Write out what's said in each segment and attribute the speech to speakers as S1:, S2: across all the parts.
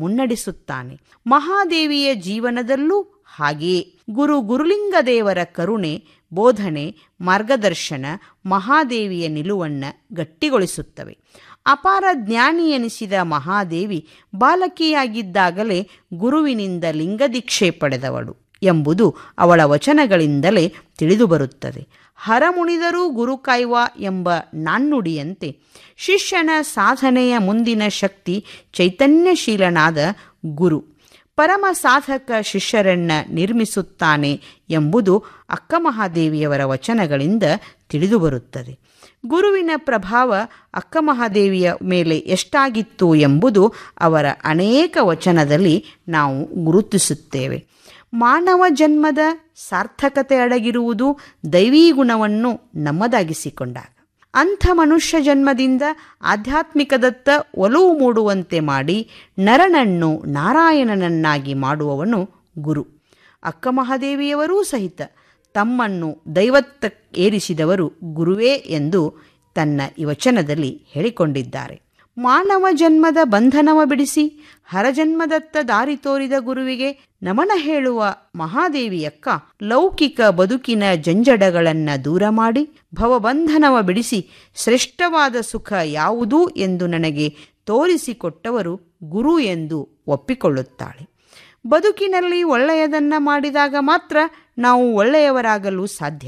S1: ಮುನ್ನಡೆಸುತ್ತಾನೆ ಮಹಾದೇವಿಯ ಜೀವನದಲ್ಲೂ ಹಾಗೆಯೇ ಗುರು ಗುರುಲಿಂಗದೇವರ ಕರುಣೆ ಬೋಧನೆ ಮಾರ್ಗದರ್ಶನ ಮಹಾದೇವಿಯ ನಿಲುವನ್ನ ಗಟ್ಟಿಗೊಳಿಸುತ್ತವೆ ಅಪಾರ ಜ್ಞಾನಿ ಎನಿಸಿದ ಮಹಾದೇವಿ ಬಾಲಕಿಯಾಗಿದ್ದಾಗಲೇ ಗುರುವಿನಿಂದ ಲಿಂಗದೀಕ್ಷೆ ಪಡೆದವಳು ಎಂಬುದು ಅವಳ ವಚನಗಳಿಂದಲೇ ತಿಳಿದುಬರುತ್ತದೆ ಹರಮುಣಿದರೂ ಗುರು ಕಾಯ್ವ ಎಂಬ ನಾಣ್ಣುಡಿಯಂತೆ ಶಿಷ್ಯನ ಸಾಧನೆಯ ಮುಂದಿನ ಶಕ್ತಿ ಚೈತನ್ಯಶೀಲನಾದ ಗುರು ಪರಮ ಸಾಧಕ ಶಿಷ್ಯರನ್ನ ನಿರ್ಮಿಸುತ್ತಾನೆ ಎಂಬುದು ಅಕ್ಕಮಹಾದೇವಿಯವರ ವಚನಗಳಿಂದ ತಿಳಿದುಬರುತ್ತದೆ ಗುರುವಿನ ಪ್ರಭಾವ ಅಕ್ಕಮಹಾದೇವಿಯ ಮೇಲೆ ಎಷ್ಟಾಗಿತ್ತು ಎಂಬುದು ಅವರ ಅನೇಕ ವಚನದಲ್ಲಿ ನಾವು ಗುರುತಿಸುತ್ತೇವೆ ಮಾನವ ಜನ್ಮದ ಸಾರ್ಥಕತೆ ಅಡಗಿರುವುದು ದೈವೀ ಗುಣವನ್ನು ನಮ್ಮದಾಗಿಸಿಕೊಂಡಾಗ ಅಂಥ ಮನುಷ್ಯ ಜನ್ಮದಿಂದ ಆಧ್ಯಾತ್ಮಿಕದತ್ತ ಒಲವು ಮೂಡುವಂತೆ ಮಾಡಿ ನರನನ್ನು ನಾರಾಯಣನನ್ನಾಗಿ ಮಾಡುವವನು ಗುರು ಅಕ್ಕಮಹಾದೇವಿಯವರೂ ಸಹಿತ ತಮ್ಮನ್ನು ದೈವತ್ತ ಏರಿಸಿದವರು ಗುರುವೇ ಎಂದು ತನ್ನ ಈ ವಚನದಲ್ಲಿ ಹೇಳಿಕೊಂಡಿದ್ದಾರೆ ಮಾನವ ಜನ್ಮದ ಬಂಧನವ ಬಿಡಿಸಿ ಹರಜನ್ಮದತ್ತ ದಾರಿ ತೋರಿದ ಗುರುವಿಗೆ ನಮನ ಹೇಳುವ ಮಹಾದೇವಿಯಕ್ಕ ಲೌಕಿಕ ಬದುಕಿನ ಜಂಜಡಗಳನ್ನ ದೂರ ಮಾಡಿ ಭವಬಂಧನವ ಬಿಡಿಸಿ ಶ್ರೇಷ್ಠವಾದ ಸುಖ ಯಾವುದೂ ಎಂದು ನನಗೆ ತೋರಿಸಿಕೊಟ್ಟವರು ಗುರು ಎಂದು ಒಪ್ಪಿಕೊಳ್ಳುತ್ತಾಳೆ ಬದುಕಿನಲ್ಲಿ ಒಳ್ಳೆಯದನ್ನ ಮಾಡಿದಾಗ ಮಾತ್ರ ನಾವು ಒಳ್ಳೆಯವರಾಗಲು ಸಾಧ್ಯ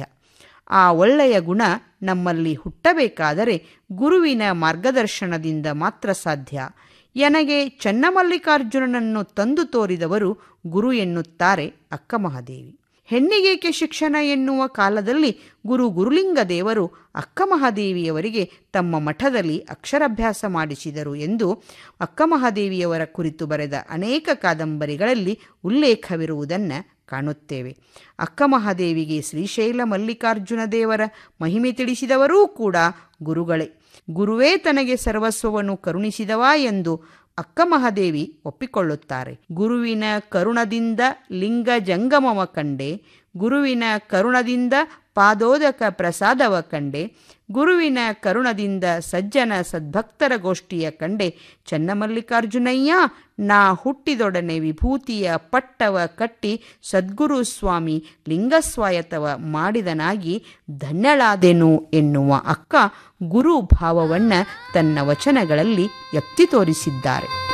S1: ಆ ಒಳ್ಳೆಯ ಗುಣ ನಮ್ಮಲ್ಲಿ ಹುಟ್ಟಬೇಕಾದರೆ ಗುರುವಿನ ಮಾರ್ಗದರ್ಶನದಿಂದ ಮಾತ್ರ ಸಾಧ್ಯ ನನಗೆ ಚನ್ನಮಲ್ಲಿಕಾರ್ಜುನನನ್ನು ತಂದು ತೋರಿದವರು ಗುರು ಎನ್ನುತ್ತಾರೆ ಅಕ್ಕಮಹಾದೇವಿ ಹೆಣ್ಣಿಗೇಕೆ ಶಿಕ್ಷಣ ಎನ್ನುವ ಕಾಲದಲ್ಲಿ ಗುರು ಗುರುಲಿಂಗ ದೇವರು ಅಕ್ಕಮಹಾದೇವಿಯವರಿಗೆ ತಮ್ಮ ಮಠದಲ್ಲಿ ಅಕ್ಷರಾಭ್ಯಾಸ ಮಾಡಿಸಿದರು ಎಂದು ಅಕ್ಕಮಹಾದೇವಿಯವರ ಕುರಿತು ಬರೆದ ಅನೇಕ ಕಾದಂಬರಿಗಳಲ್ಲಿ ಉಲ್ಲೇಖವಿರುವುದನ್ನು ಕಾಣುತ್ತೇವೆ ಅಕ್ಕಮಹಾದೇವಿಗೆ ಶ್ರೀಶೈಲ ಮಲ್ಲಿಕಾರ್ಜುನ ದೇವರ ಮಹಿಮೆ ತಿಳಿಸಿದವರೂ ಕೂಡ ಗುರುಗಳೇ ಗುರುವೇ ತನಗೆ ಸರ್ವಸ್ವವನ್ನು ಕರುಣಿಸಿದವ ಎಂದು ಅಕ್ಕಮಹಾದೇವಿ ಒಪ್ಪಿಕೊಳ್ಳುತ್ತಾರೆ ಗುರುವಿನ ಕರುಣದಿಂದ ಲಿಂಗ ಜಂಗಮವ ಕಂಡೆ ಗುರುವಿನ ಕರುಣದಿಂದ ಪಾದೋದಕ ಪ್ರಸಾದವ ಕಂಡೆ ಗುರುವಿನ ಕರುಣದಿಂದ ಸಜ್ಜನ ಸದ್ಭಕ್ತರ ಗೋಷ್ಠಿಯ ಕಂಡೆ ಚನ್ನಮಲ್ಲಿಕಾರ್ಜುನಯ್ಯ ನಾ ಹುಟ್ಟಿದೊಡನೆ ವಿಭೂತಿಯ ಪಟ್ಟವ ಕಟ್ಟಿ ಸದ್ಗುರು ಸ್ವಾಮಿ ಲಿಂಗಸ್ವಾಯತವ ಮಾಡಿದನಾಗಿ ಧನ್ಯಳಾದೆನು ಎನ್ನುವ ಅಕ್ಕ ಗುರು ಭಾವವನ್ನ ತನ್ನ ವಚನಗಳಲ್ಲಿ ಎತ್ತಿ ತೋರಿಸಿದ್ದಾರೆ